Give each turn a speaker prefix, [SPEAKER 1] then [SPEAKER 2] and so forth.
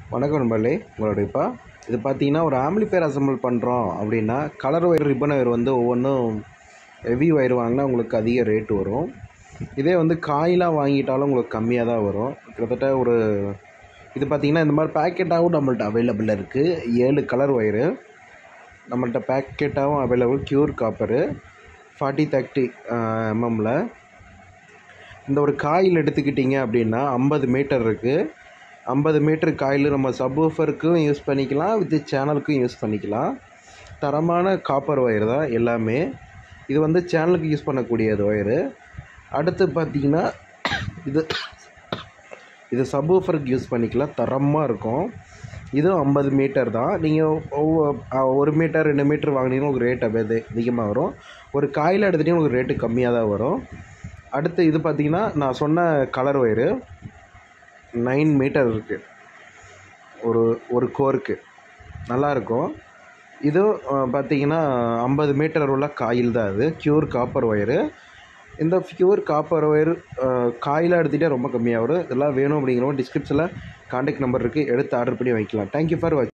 [SPEAKER 1] வணக்கம் நண்பர்களே உங்களோட இப்போ இது பார்த்தீங்கன்னா ஒரு ஆம்பிளிஃபையர் அசம்பிள் பண்ணுறோம் அப்படின்னா கலர் ஒயர் ரிப்பன் ஒயர் வந்து ஒவ்வொன்றும் ஹெவி ஒயர் வாங்கினா உங்களுக்கு அதிக ரேட்டு வரும் இதே வந்து காயிலாக வாங்கிட்டாலும் உங்களுக்கு கம்மியாக தான் வரும் கிட்டத்தட்ட ஒரு இது பார்த்தீங்கன்னா இந்த மாதிரி பேக்கெட்டாகவும் நம்மள்ட்ட அவைலபிள் இருக்குது ஏழு கலர் ஒயரு நம்மள்ட்ட பேக்கெட்டாகவும் available pure copper forty thirty எம்எம்மில் இந்த ஒரு காயில் எடுத்துக்கிட்டிங்க அப்படின்னா ஐம்பது மீட்டர் இருக்குது ஐம்பது மீட்டர் காயில் நம்ம சப்வூஃபருக்கும் யூஸ் பண்ணிக்கலாம் வித் சேனலுக்கும் யூஸ் பண்ணிக்கலாம் தரமான காப்பர் ஒயர் தான் எல்லாமே இது வந்து சேனலுக்கு யூஸ் பண்ணக்கூடியது ஒயரு அடுத்து பார்த்தீங்கன்னா இது இது சப்வூஃபருக்கு யூஸ் பண்ணிக்கலாம் தரமாக இருக்கும் இதுவும் ஐம்பது மீட்டர் தான் நீங்கள் ஒவ்வொரு ஒரு மீட்டர் ரெண்டு மீட்டர் வாங்கினீங்கன்னா உங்களுக்கு ரேட் அப்படியே அதிகமாக வரும் ஒரு காயில் எடுத்துகிட்டிங்கன்னா உங்களுக்கு ரேட்டு கம்மியாக தான் வரும் அடுத்து இது பார்த்தீங்கன்னா நான் சொன்ன கலர் ஒயரு நைன் மீட்டர் இருக்குது ஒரு ஒரு கோருக்கு நல்லாயிருக்கும் இதுவும் பார்த்தீங்கன்னா ஐம்பது மீட்டர் உள்ள காயில் தான் அது க்யூர் காப்பர் ஒயரு இந்த ப்யூர் காப்பர் ஒயர் காயிலாக எடுத்துகிட்டே ரொம்ப கம்மியாக வரும் இதெல்லாம் வேணும் அப்படிங்கிறவங்க டிஸ்கிரிப்ஷனில் காண்டாக்ட் நம்பர் இருக்குது எடுத்து ஆர்டர் பண்ணி வைக்கலாம் தேங்க்யூ ஃபார் வாட்ச்